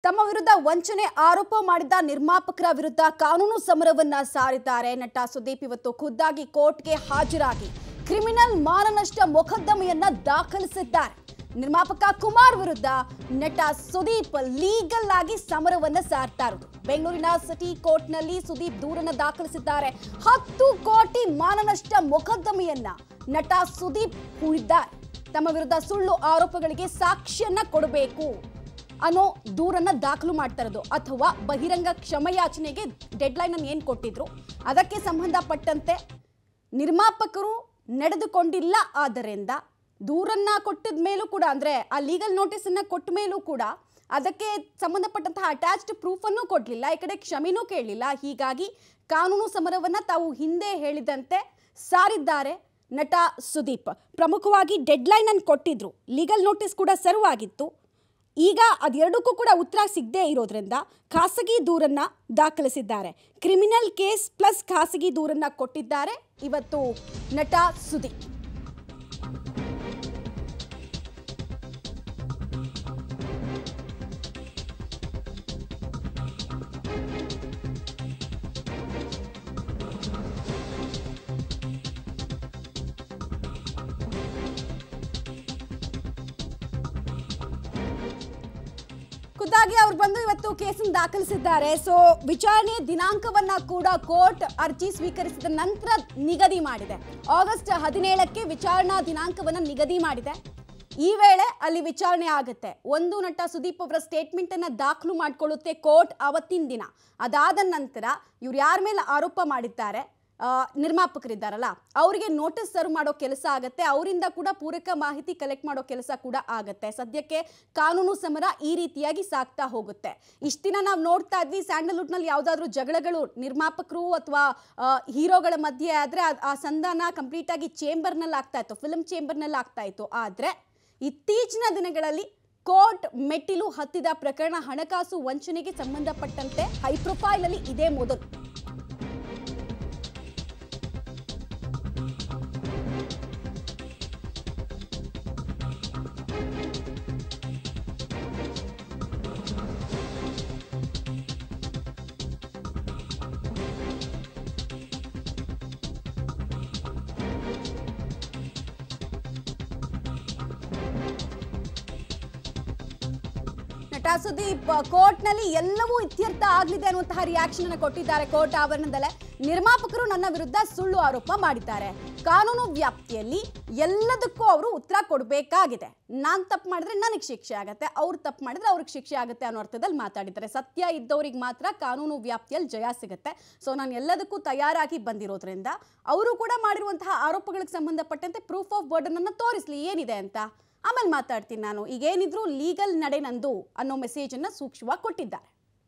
ತಮ್ಮ ವಿರುದ್ಧ ವಂಚನೆ ಆರೋಪ ಮಾಡಿದ ನಿರ್ಮಾಪಕರ ವಿರುದ್ಧ ಕಾನೂನು ಸಮರವನ್ನ ಸಾರಿದ್ದಾರೆ ನಟ ಸುದೀಪ್ ಇವತ್ತು ಖುದ್ದಾಗಿ ಕೋರ್ಟ್ಗೆ ಹಾಜರಾಗಿ ಕ್ರಿಮಿನಲ್ ಮಾನನಷ್ಟ ಮೊಕದ್ದಮೆಯನ್ನ ದಾಖಲಿಸಿದ್ದಾರೆ ನಿರ್ಮಾಪಕ ಕುಮಾರ್ ವಿರುದ್ಧ ನಟ ಸುದೀಪ್ ಲೀಗಲ್ ಆಗಿ ಸಮರವನ್ನ ಸಾರ್ತಾ ಇರೋದು ಬೆಂಗಳೂರಿನ ಸಿಟಿ ಕೋರ್ಟ್ನಲ್ಲಿ ಸುದೀಪ್ ದೂರನ್ನ ದಾಖಲಿಸಿದ್ದಾರೆ ಹತ್ತು ಕೋಟಿ ಮಾನನಷ್ಟ ಮೊಕದ್ದಮೆಯನ್ನ ನಟ ಸುದೀಪ್ ಹೂಡಿದ್ದಾರೆ ತಮ್ಮ ವಿರುದ್ಧ ಸುಳ್ಳು ಆರೋಪಗಳಿಗೆ ಸಾಕ್ಷ್ಯನ್ನ ಕೊಡಬೇಕು ಅನ್ನೋ ದೂರನ್ನ ದಾಖಲು ಮಾಡ್ತಾ ಇರೋದು ಅಥವಾ ಬಹಿರಂಗ ಕ್ಷಮೆಯಾಚನೆಗೆ ಡೆಡ್ಲೈನ್ ಅನ್ನು ಏನು ಕೊಟ್ಟಿದ್ರು ಅದಕ್ಕೆ ಸಂಬಂಧಪಟ್ಟಂತೆ ನಿರ್ಮಾಪಕರು ನಡೆದುಕೊಂಡಿಲ್ಲ ಆದ್ದರಿಂದ ದೂರನ್ನ ಕೊಟ್ಟಿದ ಮೇಲೂ ಕೂಡ ಅಂದ್ರೆ ಆ ಲೀಗಲ್ ನೋಟಿಸ್ ಅನ್ನ ಕೊಟ್ಟ ಮೇಲೂ ಕೂಡ ಅದಕ್ಕೆ ಸಂಬಂಧಪಟ್ಟಂತಹ ಅಟ್ಯಾಚ್ಡ್ ಪ್ರೂಫ್ ಅನ್ನು ಕೊಡಲಿಲ್ಲ ಈ ಕಡೆ ಕ್ಷಮೆನೂ ಕೇಳಲಿಲ್ಲ ಹೀಗಾಗಿ ಕಾನೂನು ಸಮರವನ್ನ ತಾವು ಹಿಂದೆ ಹೇಳಿದಂತೆ ಸಾರಿದ್ದಾರೆ ನಟ ಸುದೀಪ್ ಪ್ರಮುಖವಾಗಿ ಡೆಡ್ಲೈನ್ ಅನ್ನು ಕೊಟ್ಟಿದ್ರು ಲೀಗಲ್ ನೋಟಿಸ್ ಕೂಡ ಸರ್ವ್ ಆಗಿತ್ತು ಈಗ ಅದೆರಡಕ್ಕೂ ಕೂಡ ಉತ್ತರ ಸಿಗದೇ ಇರೋದ್ರಿಂದ ಖಾಸಗಿ ದೂರನ್ನ ದಾಖಲಿಸಿದ್ದಾರೆ ಕ್ರಿಮಿನಲ್ ಕೇಸ್ ಪ್ಲಸ್ ಖಾಸಗಿ ದೂರನ್ನ ಕೊಟ್ಟಿದ್ದಾರೆ ಇವತ್ತು ನಟ ಸುದೀಪ್ ಖುದ್ದಾಗಿ ಅವ್ರು ಬಂದು ಇವತ್ತು ಕೇಸನ್ನು ದಾಖಲಿಸಿದ್ದಾರೆ ಸೊ ವಿಚಾರಣೆ ದಿನಾಂಕವನ್ನ ಕೂಡ ಕೋರ್ಟ್ ಅರ್ಜಿ ಸ್ವೀಕರಿಸಿದ ನಂತರ ನಿಗದಿ ಮಾಡಿದೆ ಆಗಸ್ಟ್ ಹದಿನೇಳಕ್ಕೆ ವಿಚಾರಣಾ ದಿನಾಂಕವನ್ನ ನಿಗದಿ ಮಾಡಿದೆ ಈ ವೇಳೆ ಅಲ್ಲಿ ವಿಚಾರಣೆ ಆಗುತ್ತೆ ಒಂದು ನಟ ಸುದೀಪ್ ಅವರ ಸ್ಟೇಟ್ಮೆಂಟ್ ಅನ್ನ ದಾಖಲು ಮಾಡಿಕೊಳ್ಳುತ್ತೆ ಕೋರ್ಟ್ ಅವತ್ತಿನ ದಿನ ಅದಾದ ನಂತರ ಇವ್ರು ಯಾರ ಮೇಲೆ ಆರೋಪ ಮಾಡಿದ್ದಾರೆ ಆ, ನಿರ್ಮಾಪಕರಿದ್ದಾರಲ್ಲ ಅವರಿಗೆ ನೋಟಿಸ್ ಸರ್ವ್ ಮಾಡೋ ಕೆಲಸ ಆಗತ್ತೆ ಅವರಿಂದ ಕೂಡ ಪೂರಕ ಮಾಹಿತಿ ಕಲೆಕ್ಟ್ ಮಾಡೋ ಕೆಲಸ ಕೂಡ ಆಗತ್ತೆ ಸದ್ಯಕ್ಕೆ ಕಾನೂನು ಸಮರ ಈ ರೀತಿಯಾಗಿ ಸಾಗ್ತಾ ಹೋಗುತ್ತೆ ಇಷ್ಟ ದಿನ ನಾವು ನೋಡ್ತಾ ಇದ್ವಿ ಸ್ಯಾಂಡಲ್ವುಡ್ನಲ್ಲಿ ಯಾವುದಾದ್ರೂ ಜಗಳಗಳು ನಿರ್ಮಾಪಕರು ಅಥವಾ ಹೀರೋಗಳ ಮಧ್ಯೆ ಆದರೆ ಆ ಸಂಧಾನ ಕಂಪ್ಲೀಟ್ ಆಗಿ ಚೇಂಬರ್ನಲ್ಲಿ ಆಗ್ತಾ ಇತ್ತು ಫಿಲ್ಮ್ ಚೇಂಬರ್ನಲ್ಲಿ ಆಗ್ತಾ ಇತ್ತು ಆದರೆ ಇತ್ತೀಚಿನ ದಿನಗಳಲ್ಲಿ ಕೋರ್ಟ್ ಮೆಟ್ಟಿಲು ಹತ್ತಿದ ಪ್ರಕರಣ ಹಣಕಾಸು ವಂಚನೆಗೆ ಸಂಬಂಧಪಟ್ಟಂತೆ ಹೈ ಪ್ರೊಫೈಲ್ ಅಲ್ಲಿ ಇದೇ ಮೊದಲು ನಟ ಸುದೀಪ್ ಕೋರ್ಟ್ನಲ್ಲಿ ಎಲ್ಲವೂ ಇತ್ಯರ್ಥ ಆಗಲಿದೆ ಅನ್ನುವಂತಹ ರಿಯಾಕ್ಷನ್ ಅನ್ನು ಕೊಟ್ಟಿದ್ದಾರೆ ಕೋರ್ಟ್ ಆವರಣದಲ್ಲೇ ನಿರ್ಮಾಪಕರು ನನ್ನ ವಿರುದ್ಧ ಸುಳ್ಳು ಆರೋಪ ಮಾಡಿದ್ದಾರೆ ಕಾನೂನು ವ್ಯಾಪ್ತಿಯಲ್ಲಿ ಎಲ್ಲದಕ್ಕೂ ಅವರು ಉತ್ತರ ಕೊಡಬೇಕಾಗಿದೆ ನಾನು ತಪ್ಪು ಮಾಡಿದ್ರೆ ನನಗೆ ಶಿಕ್ಷೆ ಆಗುತ್ತೆ ಅವ್ರು ತಪ್ಪು ಮಾಡಿದ್ರೆ ಅವ್ರಿಗೆ ಶಿಕ್ಷೆ ಆಗುತ್ತೆ ಅನ್ನೋ ಅರ್ಥದಲ್ಲಿ ಮಾತಾಡಿದ್ದಾರೆ ಸತ್ಯ ಇದ್ದವ್ರಿಗೆ ಮಾತ್ರ ಕಾನೂನು ವ್ಯಾಪ್ತಿಯಲ್ಲಿ ಜಯ ಸಿಗುತ್ತೆ ಸೊ ನಾನು ಎಲ್ಲದಕ್ಕೂ ತಯಾರಾಗಿ ಬಂದಿರೋದ್ರಿಂದ ಅವರು ಕೂಡ ಮಾಡಿರುವಂತಹ ಆರೋಪಗಳಿಗೆ ಸಂಬಂಧಪಟ್ಟಂತೆ ಪ್ರೂಫ್ ಆಫ್ ಬರ್ಡನ್ ಅನ್ನು ತೋರಿಸ್ಲಿ ಏನಿದೆ ಅಂತ ಆಮೇಲೆ ಮಾತಾಡ್ತೀನಿ ನಾನು ಈಗೇನಿದ್ರು ಲೀಗಲ್ ನಡೆ ನಂದು ಅನ್ನೋ ಮೆಸೇಜ್ ಅನ್ನ ಸೂಕ್ಷ್ಮವಾಗಿ ಕೊಟ್ಟಿದ್ದಾರೆ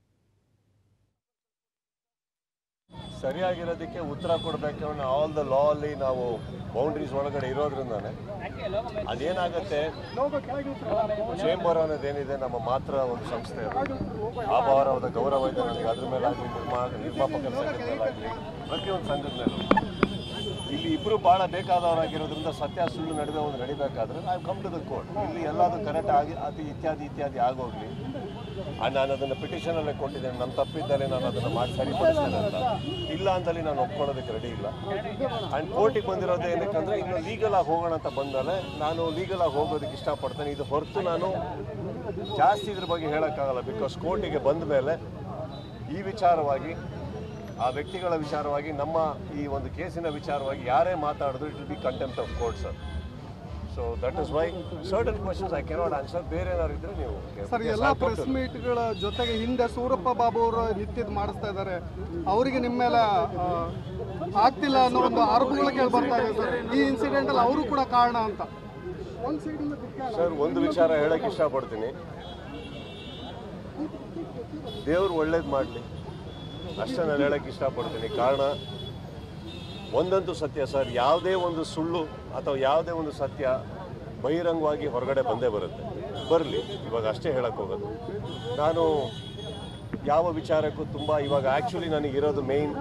ಸರಿಯಾಗಿರೋದಕ್ಕೆ ಉತ್ತರ ಕೊಡಬೇಕು ಅನ್ನೋ ಆಲ್ ದ ಲಾ ಅಲ್ಲಿ ನಾವು ಬೌಂಡ್ರೀಸ್ ಒಳಗಡೆ ಇರೋದ್ರಿಂದಾನೆ ಅದೇನಾಗುತ್ತೆ ಚೇಂಬರ್ ಅನ್ನೋದೇನಿದೆ ನಮ್ಮ ಮಾತ್ರ ಒಂದು ಸಂಸ್ಥೆ ಅದು ಅಪಾರವಾದ ಗೌರವ ಇದೆ ನನಗೆ ಅದ್ರ ಮೇಲಾಗಲಿ ನಿರ್ಮಾ ನಿರ್ಮಾಪಕರ ಸಂಘದ ಮೇಲಾಗಲಿ ಪ್ರತಿಯೊಂದು ಸಂಘದ ಮೇಲೂ ಇಲ್ಲಿ ಇಬ್ಬರು ಭಾಳ ಬೇಕಾದವರಾಗಿರೋದ್ರಿಂದ ಸತ್ಯ ಸುಳ್ಳು ನಡುವೆ ಒಂದು ನಡಿಬೇಕಾದ್ರೆ ನಾವು ಕಮ್ ಟು ದ ಕೋರ್ಟ್ ಇಲ್ಲಿ ಎಲ್ಲಾದರೂ ಕರೆಕ್ಟ್ ಆಗಿ ಅದು ಇತ್ಯಾದಿ ಇತ್ಯಾದಿ ಆಗೋಗ್ಲಿ ಆ, ನಾನು ಅದನ್ನು ಪಿಟಿಷನಲ್ಲೇ ಕೊಟ್ಟಿದ್ದೇನೆ ನನ್ನ ತಪ್ಪಿದ್ದಲ್ಲಿ ನಾನು ಅದನ್ನು ಮಾಡಿ ಸರಿಪಡಿಸ್ತೇನೆ ಅಂತ ಇಲ್ಲ ಅಂತಲ್ಲಿ ನಾನು ಒಪ್ಕೊಳ್ಳೋದಕ್ಕೆ ರೆಡಿ ಇಲ್ಲ ಆ್ಯಂಡ್ ಕೋರ್ಟಿಗೆ ಬಂದಿರೋದು ಏನಕ್ಕಂದ್ರೆ ಇನ್ನು ಲೀಗಲ್ ಆಗಿ ಹೋಗೋಣ ಅಂತ ಬಂದಮೇಲೆ ನಾನು ಲೀಗಲ್ ಆಗಿ ಹೋಗೋದಕ್ಕೆ ಇಷ್ಟಪಡ್ತೇನೆ ಇದು ಹೊರತು ನಾನು ಜಾಸ್ತಿ ಇದ್ರ ಬಗ್ಗೆ ಹೇಳೋಕ್ಕಾಗಲ್ಲ ಬಿಕಾಸ್ ಕೋರ್ಟಿಗೆ ಬಂದ ಮೇಲೆ ಈ ವಿಚಾರವಾಗಿ ಆ ವ್ಯಕ್ತಿಗಳ ವಿಚಾರವಾಗಿ ನಮ್ಮ ಈ ಒಂದು ಕೇಸಿನ ವಿಚಾರವಾಗಿ ಯಾರೇ ಮಾತಾಡಿದ್ರು it will be contempt of court sir so that is why certain questions I cannot answer ಬೇರೆ ಏನಾದ್ರು ಇದ್ರೆ ನೀವು ಸರ್ ಎಲ್ಲ ಪ್ರೆಸ್ ಮೀಟ್ಗಳ ಜೊತೆಗೆ ಹಿಂದೆ ಸೂರಪ್ಪ ಬಾಬು ಅವರು ನಿತ್ಯದ ಮಾಡಿಸ್ತಾ ಇದ್ದಾರೆ ಅವರಿಗೆ ನಿಮ್ಮ ಮೇಲೆ ಆ, ಆಗ್ತಿಲ್ಲ ಅನ್ನೋ ಒಂದು ಆರೋಪಗಳು ಕೇಳಿ ಬರ್ತಾ ಇದೆ ಸರ್ ಈ ಇನ್ಸಿಡೆಂಟ್ ಅಲ್ಲಿ ಅವರು ಕೂಡ ಕಾರಣ ಅಂತ ಒಂದ್ ಸೈಡಿಂದ ಬಿಟ್ಟ ಸರ್ ಒಂದು ವಿಚಾರ ಹೇಳಕ್ಕೆ ಇಷ್ಟಪಡ್ತೀನಿ ದೇವ್ರು ಒಳ್ಳೇದು ಮಾಡಲಿ ಅಷ್ಟೇ ನಾನು ಹೇಳಕ್ಕೆ ಇಷ್ಟಪಡ್ತೀನಿ ಕಾರಣ ಒಂದಂತೂ ಸತ್ಯ ಸರ್ ಯಾವುದೇ ಒಂದು ಸುಳ್ಳು ಅಥವಾ ಯಾವುದೇ ಒಂದು ಸತ್ಯ ಬಹಿರಂಗವಾಗಿ ಹೊರಗಡೆ ಬಂದೇ ಬರುತ್ತೆ ಬರಲಿ ಇವಾಗ ಅಷ್ಟೇ ಹೇಳಕ್ಕೆ ಹೋಗೋದು ನಾನು ಯಾವ ವಿಚಾರಕ್ಕೂ ತುಂಬ ಇವಾಗ ಆ್ಯಕ್ಚುಲಿ ನನಗಿರೋದು ಮೇಯ್ನ್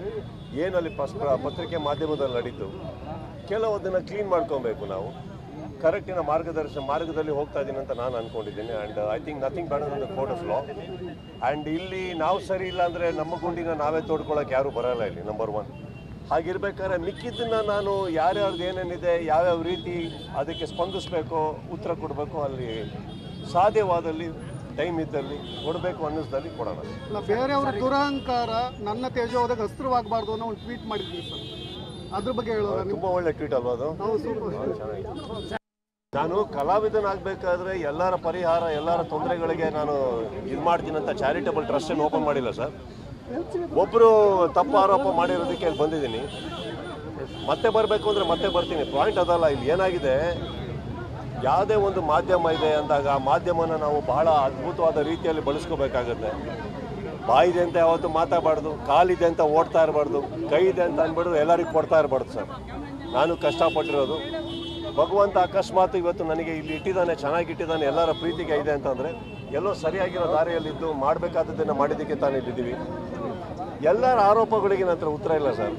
ಏನಲ್ಲಿ ಪಸ್ ಪತ್ರಿಕೆ ಮಾಧ್ಯಮದಲ್ಲಿ ನಡೀತು ಕೆಲವದನ್ನು ಕ್ಲೀನ್ ಮಾಡ್ಕೊಬೇಕು ನಾವು ಕರೆಕ್ಟಿನ ಮಾರ್ಗದರ್ಶನ ಮಾರ್ಗದಲ್ಲಿ ಹೋಗ್ತಾ ಇದ್ದೀನಿ ಅಂತ ನಾನು ಅನ್ಕೊಂಡಿದ್ದೀನಿ ಆ್ಯಂಡ್ ಐ ಥಿಂಕ್ ನಥಿಂಗ್ ಬೇಡ the court of law and ಇಲ್ಲಿ ನಾವು ಸರಿ ಇಲ್ಲ ಅಂದರೆ ನಮ್ಮ ಗುಂಡಿನ ನಾವೇ ತೋಡ್ಕೊಳಕ್ಕೆ ಯಾರೂ ಬರಲ್ಲ ಇಲ್ಲಿ ನಂಬರ್ ಒನ್ ಹಾಗಿರ್ಬೇಕಾದ್ರೆ ಮಿಕ್ಕಿದ್ದನ್ನ ನಾನು ಯಾರ್ಯಾರ್ದು ಏನೇನಿದೆ ಯಾವ್ಯಾವ ರೀತಿ ಅದಕ್ಕೆ ಸ್ಪಂದಿಸಬೇಕು ಉತ್ತರ ಕೊಡಬೇಕು ಅಲ್ಲಿ ಸಾಧ್ಯವಾದಲ್ಲಿ ಟೈಮ್ ಇದ್ದಲ್ಲಿ ಕೊಡಬೇಕು ಅನ್ನಿಸ್ದಲ್ಲಿ ಕೊಡೋಣ ಅಲ್ಲ ಬೇರೆಯವರ ದುರಹಂಕಾರ ನನ್ನ ತೇಜೋದಾಗ ಅಸ್ತ್ರವಾಗಬಾರ್ದು ಅನ್ನೋ ಒಂದು ಟ್ವೀಟ್ ಮಾಡಿದ್ವಿ ಸರ್ ಅದ್ರ ಬಗ್ಗೆ ಹೇಳೋಣ ನಿಮ್ಮ ತುಂಬ ಒಳ್ಳೆ ಟ್ವೀಟ್ ಅಲ್ವಾ ಅದು ನಾವು ಸೂಪರ್ ಚೆನ್ನಾಗಿದೆ ನಾನು ಕಲಾವಿದನಾಗಬೇಕಾದ್ರೆ ಎಲ್ಲರ ಪರಿಹಾರ ಎಲ್ಲರ ತೊಂದರೆಗಳಿಗೆ ನಾನು ಇದು ಮಾಡ್ತೀನಿ ಅಂತ ಚಾರಿಟಬಲ್ ಟ್ರಸ್ಟ್ ಏನು ಓಪನ್ ಮಾಡಿಲ್ಲ ಸರ್ ಒಬ್ಬರು ತಪ್ಪು ಆರೋಪ ಮಾಡಿರೋದಕ್ಕೆ ಇಲ್ಲಿ ಬಂದಿದ್ದೀನಿ ಮತ್ತೆ ಬರಬೇಕು ಅಂದರೆ ಮತ್ತೆ ಬರ್ತೀನಿ ಪಾಯಿಂಟ್ ಅದಲ್ಲ ಇಲ್ಲಿ ಏನಾಗಿದೆ ಯಾವುದೇ ಒಂದು ಮಾಧ್ಯಮ ಇದೆ ಅಂದಾಗ ಆ ಮಾಧ್ಯಮನ ನಾವು ಬಹಳ ಅದ್ಭುತವಾದ ರೀತಿಯಲ್ಲಿ ಬಳಸ್ಕೋಬೇಕಾಗತ್ತೆ ಬಾಯಿದೆ ಅಂತ ಯಾವತ್ತು ಮಾತಾಡಬಾರ್ದು ಕಾಲಿದೆ ಅಂತ ಓಡ್ತಾ ಇರಬಾರ್ದು ಕೈ ಇದೆ ಅಂತ ಅಂದ್ಬಿಟ್ಟು ಎಲ್ಲರಿಗೂ ಕೊಡ್ತಾ ಇರಬಾರ್ದು ಸರ್ ನಾನು ಕಷ್ಟಪಟ್ಟಿರೋದು ಭಗವಂತ ಅಕಸ್ಮಾತ್ ಇವತ್ತು ನನಗೆ ಇಲ್ಲಿ ಇಟ್ಟಿದ್ದಾನೆ ಚೆನ್ನಾಗಿ ಇಟ್ಟಿದ್ದಾನೆ ಎಲ್ಲರ ಪ್ರೀತಿಗೆ ಇದೆ ಅಂತಂದರೆ ಎಲ್ಲೋ ಸರಿಯಾಗಿರೋ ದಾರಿಯಲ್ಲಿದ್ದು ಮಾಡಬೇಕಾದದ್ದನ್ನು ಮಾಡಿದ್ದಕ್ಕೆ ತಾನೇ ಇಲ್ಲಿದ್ದೀವಿ ಎಲ್ಲರ ಆರೋಪಗಳಿಗೆ ನಂತರ ಉತ್ತರ ಇಲ್ಲ ಸರ್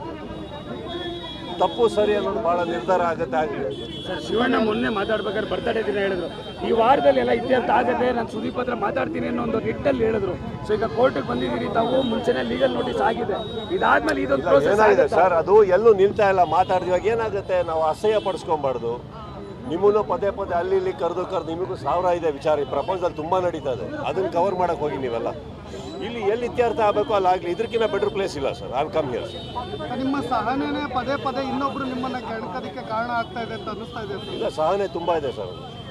ತಪ್ಪು ಸರಿ ಅನ್ನೋದು ಭಾಳ ನಿರ್ಧಾರ ಆಗುತ್ತೆ ಆಗಲಿ ಸರ್ ಶಿವಣ್ಣ ಮೊನ್ನೆ ಮಾತಾಡ್ಬೇಕಾದ್ರೆ ಬರ್ತಡೇ ದಿನ ಹೇಳಿದ್ರು ಈ ವಾರದಲ್ಲಿ ಎಲ್ಲ ಇತ್ಯರ್ಥ ಆಗದೆ ನಾನು ಸುದೀಪ್ ಹತ್ರ ಮಾತಾಡ್ತೀನಿ ಅನ್ನೋ ಒಂದು ನಿಟ್ಟಲ್ಲಿ ಹೇಳಿದ್ರು ಸೊ ಈಗ ಕೋರ್ಟಿಗೆ ಬಂದಿದ್ದೀರಿ ತಾವು ಮುಂಚೆನೆ ಲೀಗಲ್ ನೋಟಿಸ್ ಆಗಿದೆ ಇದಾದ್ಮೇಲೆ ಇದೊಂದು ಪ್ರೋಸೆಸ್ ಏನಾಗಿದೆ ಸರ್ ಅದು ಎಲ್ಲೂ ನಿಲ್ತಾ ಇಲ್ಲ ಮಾತಾಡಿದಾಗ ಏನಾಗುತ್ತೆ ನಾವು ಅಸಹ್ಯ ಪಡಿಸ್ಕೊಬಾರ್ದು ನಿಮ್ಮನ್ನು ಪದೇ ಪದೇ ಅಲ್ಲಿ ಇಲ್ಲಿ ಕರೆದು ಕರೆದು ನಿಮಗೂ ಸಾವಿರ ಇದೆ ವಿಚಾರ ಈ ಪ್ರಪಂಚದಲ್ಲಿ ತುಂಬ ನಡೀತಾ ಇದೆ ಅದನ್ನು ಕವರ್ ಮಾಡಕ್ಕೆ ಹೋಗಿ ನೀವೆಲ್ಲ ಇಲ್ಲಿ ಎಲ್ಲಿ ಇತ್ಯರ್ಥ ಆಗಬೇಕು ಅಲ್ಲಿ ಆಗಲಿ ಇದಕ್ಕಿಂತ ಬೆಟರ್ ಪ್ಲೇಸ್ ಇಲ್ಲ sir I come here sir ನಿಮ್ಮ ಸಹನೆನೇ ಪದೇ ಪದೇ ಇನ್ನೊಬ್ರು ನಿಮ್ಮನ್ನ ಕೆಣಕೋದಕ್ಕೆ ಕಾರಣ ಆಗ್ತಾ ಇದೆ ಅಂತ ಅನಿಸ್ತಾ ಇದೆ ಸರ್ ಇಲ್ಲ ಸಹನೆ ತುಂಬ ಇದೆ ಸರ್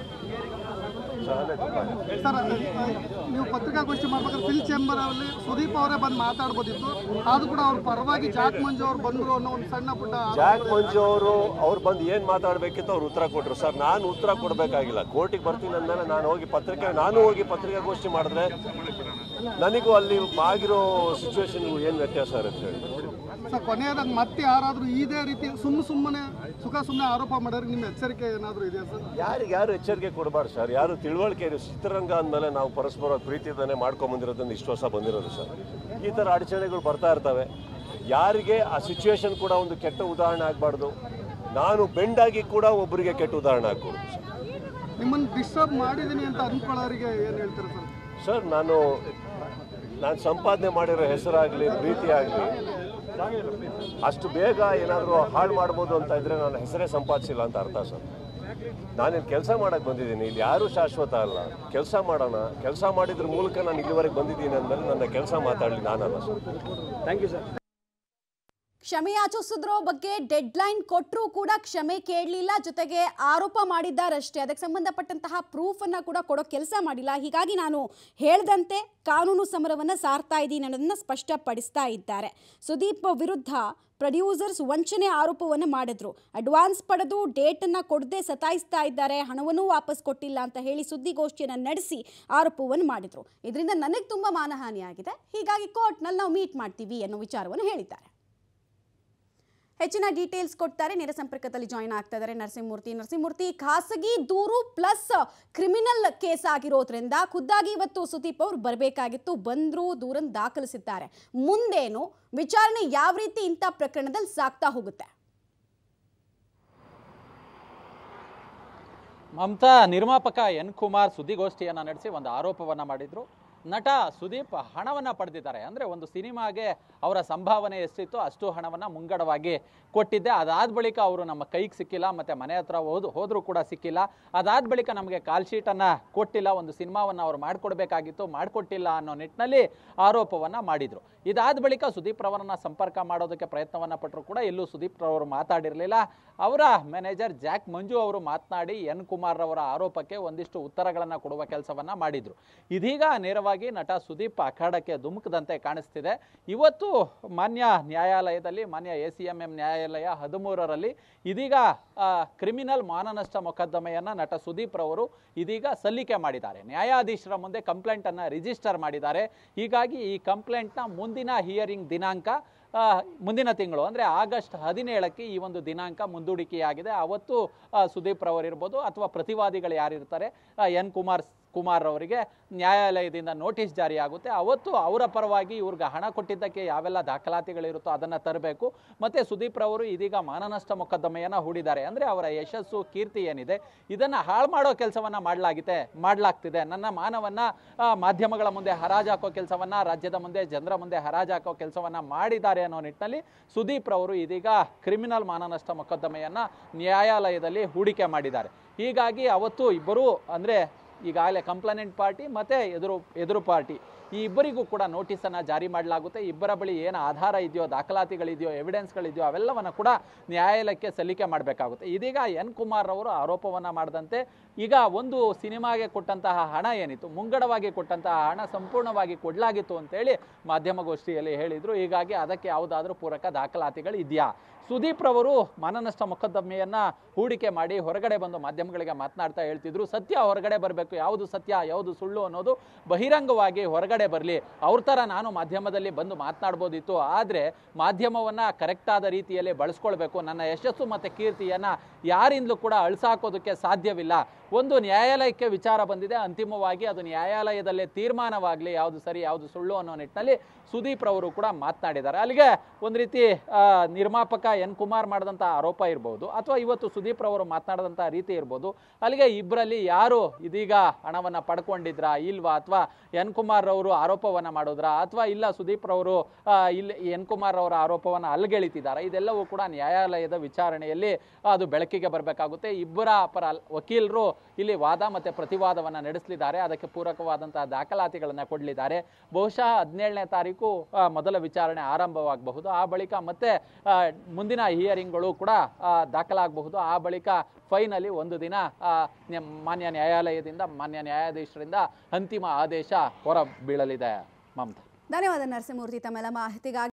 ಸಹನೆ ತುಂಬ ಇದೆ ಸರ್ ಅಹ್, ನೀವು ಪತ್ರಿಕಾಗೋಷ್ಠಿ ಮಾಡ್ಬೇಕಾದ್ರೆ ಫಿಲ್ ಚೇಂಬರ್ ಅಲ್ಲಿ ಸುದೀಪ್ ಅವರೇ ಬಂದು ಮಾತಾಡ್ಬೋದಿತ್ತು ಆದ್ರೂ ಕೂಡ ಅವ್ರ ಪರವಾಗಿ ಜಾಕ್ ಮಂಜು ಅವ್ರು ಬಂದ್ರು ಅನ್ನೋ ಒಂದು ಸಣ್ಣ ಪುಟ್ಟ ಜಾಕ್ ಮಂಜು ಅವರು ಅವ್ರು ಬಂದು ಏನು ಮಾತಾಡಬೇಕಿತ್ತು ಅವ್ರು ಉತ್ತರ ಕೊಟ್ಟರು ಸರ್ ನಾನು ಉತ್ತರ ಕೊಡಬೇಕಾಗಿಲ್ಲ ಕೋರ್ಟಿಗೆ ಬರ್ತೀನಿ ಅಂದಮೇಲೆ ನಾನು ಹೋಗಿ ಪತ್ರಿಕೆ ನಾನು ಹೋಗಿ ಪತ್ರಿಕಾಗೋಷ್ಠಿ ಮಾಡಿದ್ರೆ ನನಗೂ ಅಲ್ಲಿ ಆಗಿರೋ ಸಿಚುವೇಶನ್ಗೂ ಏನು ವ್ಯತ್ಯಾಸ ಇರುತ್ತೆ ಹೇಳಿ ಸರ್ ಕೊನೆಯದಾಗ ಮತ್ತೆ ಯಾರಾದ್ರೂ ಇದೇ ರೀತಿ ಸುಮ್ಮ ಸುಮ್ಮನೆ ಸುಖ ಸುಮ್ಮನೆ ಆರೋಪ ಮಾಡೋರಿಗೆ ನಿಮ್ಮ ಎಚ್ಚರಿಕೆ ಏನಾದರೂ ಇದೆಯಾ ಸರ್ ಯಾರಿಗೆ ಯಾರು ಎಚ್ಚರಿಕೆ ಕೊಡಬಾರ್ದು ಸರ್ ಯಾರು ತಿಳುವಳಿಕೆ ಇರೋ ಚಿತ್ರರಂಗ ಅಂದಮೇಲೆ ನಾವು ಪರಸ್ಪರ ಪ್ರೀತಿಯಿಂದನೇ ಮಾಡ್ಕೊಂಬಂದಿರೋದನ್ನ ಇಷ್ಟು ವರ್ಷ ಬಂದಿರೋದು ಸರ್ ಈ ಥರ ಅಡಚಣೆಗಳು ಬರ್ತಾ ಇರ್ತವೆ ಯಾರಿಗೆ ಆ ಸಿಚುವೇಶನ್ ಕೂಡ ಒಂದು ಕೆಟ್ಟ ಉದಾಹರಣೆ ಆಗಬಾರ್ದು ನಾನು ಬೆಂಡಾಗಿ ಕೂಡ ಒಬ್ಬರಿಗೆ ಕೆಟ್ಟ ಉದಾಹರಣೆ ಆಗ್ಬೋದು ಸರ್ ನಿಮ್ಮನ್ನು ಡಿಸ್ಟರ್ಬ್ ಮಾಡಿದ್ದೀನಿ ಅಂತ ಅಂದ್ಕೊಳ್ಳೋರಿಗೆ ಏನು ಹೇಳ್ತಾರೆ ಸರ್ ಸರ್ ನಾನು ನಾನು ಸಂಪಾದನೆ ಮಾಡಿರೋ ಹೆಸರಾಗಲಿ ಪ್ರೀತಿ ಆಗಲಿ ಅಷ್ಟು ಬೇಗ ಏನಾದರೂ ಹಾಳು ಮಾಡ್ಬೋದು ಅಂತ ಇದ್ರೆ ನಾನು ಹೆಸರೇ ಸಂಪಾದಿಸಿಲ್ಲ ಅಂತ ಅರ್ಥ ಸರ್ ನಾನಿಲ್ಲಿ ಕೆಲಸ ಮಾಡಕ್ಕೆ ಬಂದಿದ್ದೀನಿ ಇಲ್ಲಿ ಯಾರೂ ಶಾಶ್ವತ ಅಲ್ಲ ಕೆಲಸ ಮಾಡೋಣ ಕೆಲಸ ಮಾಡಿದ್ರ ಮೂಲಕ ನಾನು ಇಲ್ಲಿವರೆಗೆ ಬಂದಿದ್ದೀನಿ ಅಂದಮೇಲೆ ನನ್ನ ಕೆಲಸ ಮಾತಾಡಲಿ ನಾನಲ್ಲ ಸರ್ ಥ್ಯಾಂಕ್ ಯು ಸರ್ ಕ್ಷಮೆ ಯಾಚಿಸಿದ್ರೋ ಬಗ್ಗೆ ಡೆಡ್ ಲೈನ್ ಕೊಟ್ಟರೂ ಕೂಡ ಕ್ಷಮೆ ಕೇಳಲಿಲ್ಲ ಜೊತೆಗೆ ಆರೋಪ ಮಾಡಿದ್ದಾರಷ್ಟೇ ಅದಕ್ಕೆ ಸಂಬಂಧಪಟ್ಟಂತಹ ಪ್ರೂಫ್ ಅನ್ನ ಕೂಡ ಕೊಡೋ ಕೆಲಸ ಮಾಡಿಲ್ಲ ಹೀಗಾಗಿ ನಾನು ಹೇಳ್ದಂತೆ ಕಾನೂನು ಸಮರವನ್ನ ಸಾರ್ತಾ ಇದ್ದೀನಿ ಅನ್ನೋದನ್ನ ಸ್ಪಷ್ಟಪಡಿಸ್ತಾ ಇದ್ದಾರೆ ಸುದೀಪ್ ವಿರುದ್ಧ ಪ್ರೊಡ್ಯೂಸರ್ಸ್ ವಂಚನೆ ಆರೋಪವನ್ನು ಮಾಡಿದ್ರು ಅಡ್ವಾನ್ಸ್ ಪಡೆದು ಡೇಟನ್ನು ಕೊಡದೆ ಸತಾಯಿಸ್ತಾ ಇದ್ದಾರೆ ಹಣವನ್ನೂ ವಾಪಸ್ ಕೊಟ್ಟಿಲ್ಲ ಅಂತ ಹೇಳಿ ಸುದ್ದಿಗೋಷ್ಠಿಯನ್ನು ನಡೆಸಿ ಆರೋಪವನ್ನು ಮಾಡಿದ್ರು ಇದರಿಂದ ನನಗೆ ತುಂಬ ಮಾನಹಾನಿಯಾಗಿದೆ ಹೀಗಾಗಿ ಕೋರ್ಟ್ನಲ್ಲಿ ನಾವು ಮೀಟ್ ಮಾಡ್ತೀವಿ ಅನ್ನೋ ವಿಚಾರವನ್ನು ಹೇಳಿದ್ದಾರೆ ಹೆಚ್ಚಿನ ಡೀಟೇಲ್ಸ್ ಕೊಡ್ತಾರೆ ನೇರ ಸಂಪರ್ಕದಲ್ಲಿ ಜಾಯಿನ್ ಆಗ್ತಾ ಇದ್ದಾರೆ ನರಸಿಂಹಮೂರ್ತಿ ನರಸಿಂಹಮೂರ್ತಿ ಖಾಸಗಿ ದೂರು ಪ್ಲಸ್ ಕ್ರಿಮಿನಲ್ ಕೇಸ್ ಆಗಿರೋದ್ರಿಂದ ಖುದ್ದಾಗಿ ಇವತ್ತು ಸುದೀಪ್ ಅವರು ಬರಬೇಕಾಗಿತ್ತು ಬಂದ್ರು ದೂರನ್ನು ದಾಖಲಿಸಿದ್ದಾರೆ ಮುಂದೇನು ವಿಚಾರಣೆ ಯಾವ ರೀತಿ ಇಂಥ ಪ್ರಕರಣದಲ್ಲಿ ಸಾಗ್ತಾ ಹೋಗುತ್ತೆ ಮಮತಾ ನಿರ್ಮಾಪಕ ಎನ್ ಕುಮಾರ್ ಸುದ್ದಿಗೋಷ್ಠಿಯನ್ನು ನಡೆಸಿ ಒಂದು ಆರೋಪವನ್ನು ಮಾಡಿದ್ರು ನಟ ಸುದೀಪ್ ಹಣವನ್ನು ಪಡೆದಿದ್ದಾರೆ ಅಂದರೆ ಒಂದು ಸಿನಿಮಾಗೆ ಅವರ ಸಂಭಾವನೆ ಎಷ್ಟಿತ್ತು ಅಷ್ಟು ಹಣವನ್ನು ಮುಂಗಡವಾಗಿ ಕೊಟ್ಟಿದ್ದೆ ಅದಾದ ಬಳಿಕ ಅವರು ನಮ್ಮ ಕೈಗೆ ಸಿಕ್ಕಿಲ್ಲ ಮತ್ತು ಮನೆ ಹತ್ರ ಹೋದ್ ಹೋದರೂ ಕೂಡ ಸಿಕ್ಕಿಲ್ಲ ಅದಾದ ಬಳಿಕ ನಮಗೆ ಕಾಲ್ ಶೀಟನ್ನು ಕೊಟ್ಟಿಲ್ಲ ಒಂದು ಸಿನಿಮಾವನ್ನು ಅವ್ರು ಮಾಡಿಕೊಡ್ಬೇಕಾಗಿತ್ತು ಮಾಡಿಕೊಟ್ಟಿಲ್ಲ ಅನ್ನೋ ನಿಟ್ಟಿನಲ್ಲಿ ಆರೋಪವನ್ನು ಮಾಡಿದರು ಇದಾದ ಬಳಿಕ ಸುದೀಪ್ ರವರನ್ನ ಸಂಪರ್ಕ ಮಾಡೋದಕ್ಕೆ ಪ್ರಯತ್ನವನ್ನು ಪಟ್ಟರು ಕೂಡ ಎಲ್ಲೂ ಸುದೀಪ್ ರವರು ಮಾತಾಡಿರಲಿಲ್ಲ ಅವರ ಮ್ಯಾನೇಜರ್ ಜಾಕ್ ಮಂಜು ಅವರು ಮಾತನಾಡಿ ಎನ್ ಕುಮಾರ್ ರವರ ಆರೋಪಕ್ಕೆ ಒಂದಿಷ್ಟು ಉತ್ತರಗಳನ್ನು ಕೊಡುವ ಕೆಲಸವನ್ನ ಮಾಡಿದ್ರು ಇದೀಗ ನೇರವಾಗಿ ನಟ ಸುದೀಪ್ ಅಖಾಡಕ್ಕೆ ಧುಮುಕದಂತೆ ಕಾಣಿಸ್ತಿದೆ ಇವತ್ತು ಮಾನ್ಯ ನ್ಯಾಯಾಲಯದಲ್ಲಿ ಮಾನ್ಯ ಎ ಸಿ ಎಂ ಎಂ ನ್ಯಾಯಾಲಯ ಹದಿಮೂರರಲ್ಲಿ ಇದೀಗ ಆ, ಕ್ರಿಮಿನಲ್ ಮಾನನಷ್ಟ ಮೊಕದ್ದಮೆಯನ್ನ ನಟ ಸುದೀಪ್ ರವರು ಇದೀಗ ಸಲ್ಲಿಕೆ ಮಾಡಿದ್ದಾರೆ ನ್ಯಾಯಾಧೀಶರ ಮುಂದೆ ಕಂಪ್ಲೇಂಟ್ ಅನ್ನ ರಿಜಿಸ್ಟರ್ ಮಾಡಿದ್ದಾರೆ ಹೀಗಾಗಿ ಈ ಕಂಪ್ಲೇಂಟ್ನ ಮುಂದಿನ ಹಿಯರಿಂಗ್ ದಿನಾಂಕ ಆ, ಮುಂದಿನ ತಿಂಗಳು ಅಂದರೆ ಆಗಸ್ಟ್ ಹದಿನೇಳಕ್ಕೆ ಈ ಒಂದು ದಿನಾಂಕ ಮುಂದೂಡಿಕೆಯಾಗಿದೆ ಅವತ್ತು ಆ, ಸುದೀಪ್ ರವರು ಇರ್ಬೋದು ಅಥವಾ ಪ್ರತಿವಾದಿಗಳು ಯಾರಿರ್ತಾರೆ ಆ, ಎನ್ ಕುಮಾರ್ ಕುಮಾರ್ ಅವರಿಗೆ ನ್ಯಾಯಾಲಯದಿಂದ ನೋಟಿಸ್ ಜಾರಿಯಾಗುತ್ತೆ ಅವತ್ತು ಅವರ ಪರವಾಗಿ ಇವ್ರಿಗೆ ಹಣ ಕೊಟ್ಟಿದ್ದಕ್ಕೆ ಯಾವೆಲ್ಲ ದಾಖಲಾತಿಗಳಿರುತ್ತೋ ಅದನ್ನು ತರಬೇಕು ಮತ್ತು ಸುದೀಪ್ ರವರು ಇದೀಗ ಮಾನನಷ್ಟ ಮೊಕದ್ದಮೆಯನ್ನು ಹೂಡಿದ್ದಾರೆ ಅಂದರೆ ಅವರ ಯಶಸ್ಸು ಕೀರ್ತಿ ಏನಿದೆ ಇದನ್ನು ಹಾಳು ಮಾಡೋ ಕೆಲಸವನ್ನು ಮಾಡಲಾಗಿದೆ ಮಾಡಲಾಗ್ತಿದೆ ನನ್ನ ಮಾನವನ್ನು ಮಾಧ್ಯಮಗಳ ಮುಂದೆ ಹರಾಜು ಹಾಕೋ ಕೆಲಸವನ್ನು ರಾಜ್ಯದ ಮುಂದೆ ಜನರ ಮುಂದೆ ಹರಾಜು ಹಾಕೋ ಕೆಲಸವನ್ನು ಮಾಡಿದ್ದಾರೆ ಅನ್ನೋ ನಿಟ್ಟಿನಲ್ಲಿ ಸುದೀಪ್ ರವರು ಇದೀಗ ಕ್ರಿಮಿನಲ್ ಮಾನನಷ್ಟ ಮೊಕದ್ದಮೆಯನ್ನು ನ್ಯಾಯಾಲಯದಲ್ಲಿ ಹೂಡಿಕೆ ಮಾಡಿದ್ದಾರೆ ಹೀಗಾಗಿ ಅವತ್ತು ಇಬ್ಬರೂ ಅಂದರೆ ಈಗಾಗಲೇ ಕಂಪ್ಲೇನೆಂಟ್ ಪಾರ್ಟಿ ಮತ್ತು ಎದುರು ಎದುರು ಪಾರ್ಟಿ ಈ ಇಬ್ಬರಿಗೂ ಕೂಡ ನೋಟಿಸನ್ನು ಜಾರಿ ಮಾಡಲಾಗುತ್ತೆ ಇಬ್ಬರ ಬಳಿ ಏನು ಆಧಾರ ಇದೆಯೋ ದಾಖಲಾತಿಗಳಿದೆಯೋ ಎವಿಡೆನ್ಸ್ಗಳಿದೆಯೋ ಅವೆಲ್ಲವನ್ನು ಕೂಡ ನ್ಯಾಯಾಲಯಕ್ಕೆ ಸಲ್ಲಿಕೆ ಮಾಡಬೇಕಾಗುತ್ತೆ ಇದೀಗ ಎನ್ ಕುಮಾರ್ ಅವರು ಆರೋಪವನ್ನು ಮಾಡದಂತೆ ಈಗ ಒಂದು ಸಿನಿಮಾಗೆ ಕೊಟ್ಟಂತಹ ಹಣ ಏನಿತ್ತು ಮುಂಗಡವಾಗಿ ಕೊಟ್ಟಂತಹ ಹಣ ಸಂಪೂರ್ಣವಾಗಿ ಕೊಡಲಾಗಿತ್ತು ಅಂತೇಳಿ ಮಾಧ್ಯಮಗೋಷ್ಠಿಯಲ್ಲಿ ಹೇಳಿದರು ಹೀಗಾಗಿ ಅದಕ್ಕೆ ಯಾವುದಾದ್ರೂ ಪೂರಕ ದಾಖಲಾತಿಗಳು ಇದೆಯಾ ಸುದೀಪ್ ರವರು ಮಾನನಷ್ಟ ಮೊಕದ್ದಮೆಯನ್ನ ಹೂಡಿಕೆ ಮಾಡಿ ಹೊರಗಡೆ ಬಂದು ಮಾಧ್ಯಮಗಳಿಗೆ ಮಾತನಾಡ್ತಾ ಹೇಳ್ತಿದ್ರು ಸತ್ಯ ಹೊರಗಡೆ ಬರಬೇಕು ಯಾವುದು ಸತ್ಯ ಯಾವುದು ಸುಳ್ಳು ಅನ್ನೋದು ಬಹಿರಂಗವಾಗಿ ಹೊರಗಡೆ ಬರಲಿ ಅವ್ರ ಥರ ನಾನು ಮಾಧ್ಯಮದಲ್ಲಿ ಬಂದು ಮಾತನಾಡ್ಬೋದಿತ್ತು ಆದರೆ ಮಾಧ್ಯಮವನ್ನು ಕರೆಕ್ಟಾದ ರೀತಿಯಲ್ಲಿ ಬಳಸ್ಕೊಳ್ಬೇಕು ನನ್ನ ಯಶಸ್ಸು ಮತ್ತು ಕೀರ್ತಿಯನ್ನು ಯಾರಿಂದಲೂ ಕೂಡ ಅಳಿಸಾಕೋದಕ್ಕೆ ಸಾಧ್ಯವಿಲ್ಲ ಒಂದು ನ್ಯಾಯಾಲಯಕ್ಕೆ ವಿಚಾರ ಬಂದಿದೆ ಅಂತಿಮವಾಗಿ ಅದು ನ್ಯಾಯಾಲಯದಲ್ಲೇ ತೀರ್ಮಾನವಾಗಲಿ ಯಾವುದು ಸರಿ ಯಾವುದು ಸುಳ್ಳು ಅನ್ನೋ ನಿಟ್ಟಿನಲ್ಲಿ ಸುದೀಪ್ ರವರು ಕೂಡ ಮಾತನಾಡಿದ್ದಾರೆ ಅಲ್ಲಿಗೆ ಒಂದು ರೀತಿ ಆ, ನಿರ್ಮಾಪಕ ಎನ್ ಕುಮಾರ್ ಮಾಡಿದಂಥ ಆರೋಪ ಇರ್ಬೋದು ಅಥವಾ ಇವತ್ತು ಸುದೀಪ್ ರವರು ಮಾತನಾಡಿದಂಥ ರೀತಿ ಇರ್ಬೋದು ಅಲ್ಲಿಗೆ ಇಬ್ಬರಲ್ಲಿ ಯಾರು ಇದೀಗ ಹಣವನ್ನು ಪಡ್ಕೊಂಡಿದ್ರಾ ಇಲ್ವಾ ಅಥವಾ ಎನ್ ಕುಮಾರ್ ಅವರು ಆರೋಪವನ್ನು ಮಾಡಿದ್ರಾ ಅಥವಾ ಇಲ್ಲ ಸುದೀಪ್ ರವರು ಆ, ಇಲ್ಲಿ ಎನ್ ಕುಮಾರ್ ಅವರ ಆರೋಪವನ್ನು ಅಲ್ಗೆಳಿತಿದ್ದಾರೆ ಇದೆಲ್ಲವೂ ಕೂಡ ನ್ಯಾಯಾಲಯದ ವಿಚಾರಣೆಯಲ್ಲಿ ಅದು ಬೆಳಕಿಗೆ ಬರಬೇಕಾಗುತ್ತೆ ಇಬ್ಬರ ಪರ ವಕೀಲರು ಇಲ್ಲಿ ವಾದ ಮತ್ತು ಪ್ರತಿವಾದವನ್ನು ನಡೆಸಲಿದ್ದಾರೆ ಅದಕ್ಕೆ ಪೂರಕವಾದಂತಹ ದಾಖಲಾತಿಗಳನ್ನು ಕೊಡಲಿದ್ದಾರೆ ಬಹುಶಃ ಹದಿನೇಳನೇ ತಾರೀಕು ಆ, ಮೊದಲ ವಿಚಾರಣೆ ಆರಂಭವಾಗಬಹುದು ಆ ಬಳಿಕ ಮತ್ತೆ ಆ, ಮುಂದಿನ ಹಿಯರಿಂಗ್ಗಳು ಕೂಡ ಆ, ದಾಖಲಾಗಬಹುದು ಆ ಬಳಿಕ ಫೈನಲಿ ಒಂದು ದಿನ ಆ, ನ್ಯ- ಮಾನ್ಯ ನ್ಯಾಯಾಲಯದಿಂದ ಮಾನ್ಯ ನ್ಯಾಯಾಧೀಶರಿಂದ ಅಂತಿಮ ಆದೇಶ ಹೊರ ಬೀಳಲಿದೆ ಮಮತಾ ಧನ್ಯವಾದ ನರಸಿಂಹಮೂರ್ತಿ ತಮ್ಮೆಲ್ಲ ಮಾಹಿತಿಗಾಗಿ